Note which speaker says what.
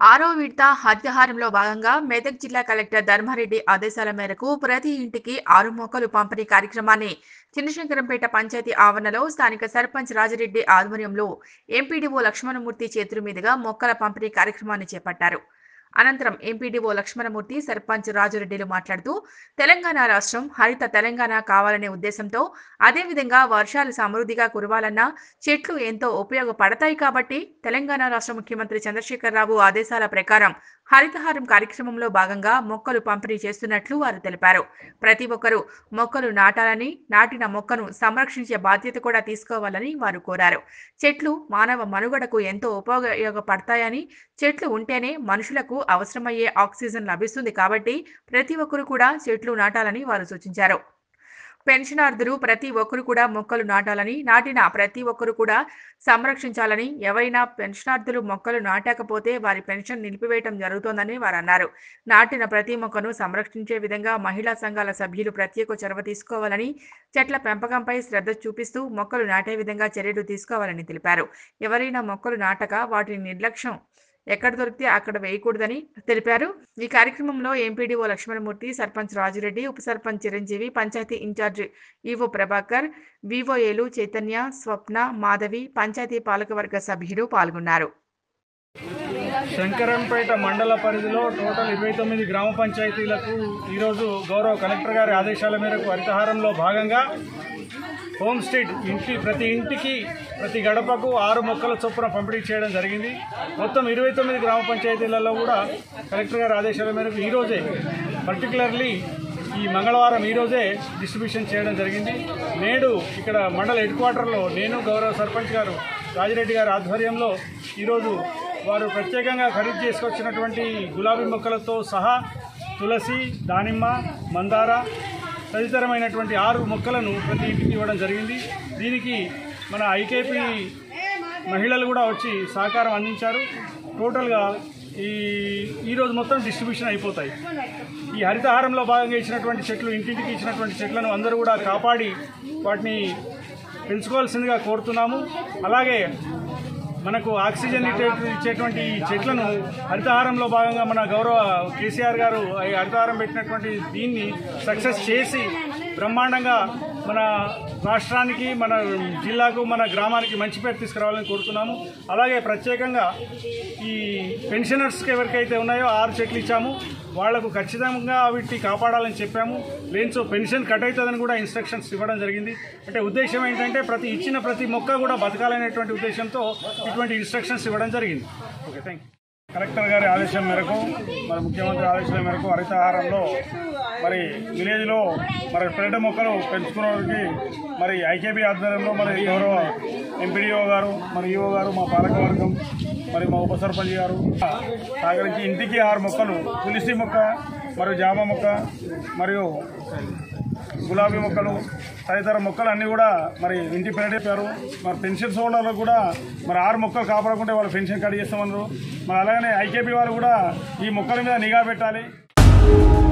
Speaker 1: ఆరో విడత హత్యాహారంలో భాగంగా మెదక్ జిల్లా కలెక్టర్ ధర్మారెడ్డి ఆదేశాల మేరకు ప్రతి ఇంటికి ఆరు మొక్కలు పంపిణీ కార్యక్రమాన్ని చిన్నశంకరంపేట పంచాయతీ ఆవరణలో స్థానిక సర్పంచ్ రాజిరెడ్డి ఆధ్వర్యంలో ఎంపీడీఓ లక్ష్మణమూర్తి చేతుల మీదుగా మొక్కల పంపిణీ కార్యక్రమాన్ని చేపట్టారు అనంతరం ఎంపీడీఓ లక్ష్మణమూర్తి సర్పంచ్ రాజురెడ్డిలు మాట్లాడుతూ తెలంగాణ రాష్ట్రం హరిత తెలంగాణ కావాలనే ఉద్దేశంతో అదేవిధంగా వర్షాలు సమృద్ధిగా కురవాలన్నా చెట్లు ఎంతో ఉపయోగపడతాయి కాబట్టి తెలంగాణ రాష్ట్ర ముఖ్యమంత్రి చంద్రశేఖరరావు ఆదేశాల ప్రకారం హరితహారం కార్యక్రమంలో భాగంగా మొక్కలు పంపిణీ చేస్తున్నట్లు వారు తెలిపారు ప్రతి ఒక్కరూ మొక్కలు నాటాలని నాటిన మొక్కను సంరక్షించే బాధ్యత కూడా తీసుకోవాలని వారు కోరారు చెట్లు మానవ మనుగడకు ఎంతో ఉపయోగపడతాయని చెట్లు ఉంటేనే మనుషులకు అవసరమయ్యే ఆక్సిజన్ లభిస్తుంది కాబట్టి ప్రతి ఒక్కరూ కూడా చెట్లు నాటాలని వారు సూచించారు పెన్షనార్థులు ప్రతి ఒక్కరు కూడా మొక్కలు నాటాలని నాటిన ప్రతి ఒక్కరు కూడా సంరక్షించాలని ఎవరైనా పెన్షనార్థులు మొక్కలు నాటకపోతే వారి పెన్షన్ నిలిపివేయటం జరుగుతోందని వారు అన్నారు నాటిన ప్రతి మొక్కను సంరక్షించే విధంగా మహిళా సంఘాల సభ్యులు ప్రత్యేక చొరవ తీసుకోవాలని చెట్ల పెంపకంపై శ్రద్ధ చూపిస్తూ మొక్కలు నాటే విధంగా చర్యలు తీసుకోవాలని తెలిపారు ఎవరైనా మొక్కలు నాటక వాటిని నిర్లక్ష్యం ఎక్కడ దొరికితే అక్కడ వేయకూడదని తెలిపారు ఈ కార్యక్రమంలో ఎంపీడీఓ లక్ష్మణమూర్తి సర్పంచ్ రాజురెడ్డి ఉప సర్పంచ్ చిరంజీవి పంచాయతీ ఇన్ఛార్జ్ ఈవో ప్రభాకర్ వివోఏలు చైతన్య స్వప్న మాధవి పంచాయతీ పాలకవర్గ సభ్యులు పాల్గొన్నారు
Speaker 2: శంకరంపేట మండల పరిధిలో టోటల్ ఇరవై తొమ్మిది గ్రామ పంచాయతీలకు ఈరోజు గౌరవ కలెక్టర్ గారి ఆదేశాల మేరకు హరితహారంలో భాగంగా హోమ్ స్టేట్ ఇంటి ప్రతి ఇంటికి ప్రతి గడపకు ఆరు మొక్కల చొప్పున పంపిణీ చేయడం జరిగింది మొత్తం ఇరవై తొమ్మిది గ్రామ పంచాయతీలలో కూడా కలెక్టర్ గారి ఆదేశాల మేరకు ఈరోజే పర్టికులర్లీ ఈ మంగళవారం ఈరోజే డిస్ట్రిబ్యూషన్ చేయడం జరిగింది నేడు ఇక్కడ మండల హెడ్ క్వార్టర్లో నేను గౌరవ సర్పంచ్ గారు రాజిరెడ్డి గారి ఆధ్వర్యంలో ఈరోజు వారు ప్రత్యేకంగా ఖరీదు చేసుకొచ్చినటువంటి గులాబీ మొక్కలతో సహా తులసి దానిమ్మ మందార తదితరమైనటువంటి ఆరు మొక్కలను ప్రతి ఇంటికి ఇవ్వడం జరిగింది దీనికి మన ఐకేపీ మహిళలు కూడా వచ్చి సహకారం అందించారు టోటల్గా ఈ ఈరోజు మొత్తం డిస్ట్రిబ్యూషన్ అయిపోతాయి ఈ హరితహారంలో భాగంగా ఇచ్చినటువంటి చెట్లు ఇంటింటికి ఇచ్చినటువంటి చెట్లను అందరూ కూడా కాపాడి వాటిని పెంచుకోవాల్సిందిగా కోరుతున్నాము అలాగే మనకు ఆక్సిజన్ ఇచ్చే- ఇచ్చేటువంటి ఈ చెట్లను హరితహారంలో భాగంగా మన గౌరవ కేసీఆర్ గారు ఈ హరితహారం పెట్టినటువంటి దీన్ని సక్సెస్ చేసి బ్రహ్మాండంగా మన రాష్ట్రానికి మన జిల్లాకు మన గ్రామానికి మంచి పేరు తీసుకురావాలని కోరుతున్నాము అలాగే ప్రత్యేకంగా ఈ పెన్షనర్స్కి ఎవరికైతే ఉన్నాయో ఆరు చెట్లు ఇచ్చాము వాళ్లకు ఖచ్చితంగా వీటిని కాపాడాలని చెప్పాము లేనిచో పెన్షన్ కట్ అవుతుందని కూడా ఇన్స్ట్రక్షన్స్ ఇవ్వడం జరిగింది అంటే ఉద్దేశం ఏంటంటే ప్రతి ఇచ్చిన ప్రతి మొక్క కూడా బతకాలనేటువంటి ఉద్దేశంతో ఇటువంటి ఇన్స్ట్రక్షన్స్ ఇవ్వడం జరిగింది ఓకే థ్యాంక్ యూ కలెక్టర్ గారి ఆదేశం మేరకు మరి ముఖ్యమంత్రి ఆదేశాల మేరకు హరితహారంలో మరి విలేజ్లో మరి పెరట మొక్కలు పెంచుకున్నవారికి మరి ఐకేబీ ఆధ్వర్యంలో మరి గౌరవ ఎంపీడీఓ గారు మరి ఈఓ గారు మా పాలకవర్గం మరి మా ఉప సర్పంచ్ గారు సహకరించి ఇంటికి ఆరు మొక్కలు తులసి మొక్క మరియు జామ మొక్క మరియు గులాబీ మొక్కలు తదితర మొక్కలు అన్నీ కూడా మరి ఇంటి పేరు మరి పెన్షన్ హోల్డర్లకు కూడా మరి ఆరు మొక్కలు కాపాడకుంటే వాళ్ళు పెన్షన్ కట్ చేస్తామన్నారు మరి అలాగనే ఐకేపీ వారు కూడా ఈ మొక్కల మీద నిఘా పెట్టాలి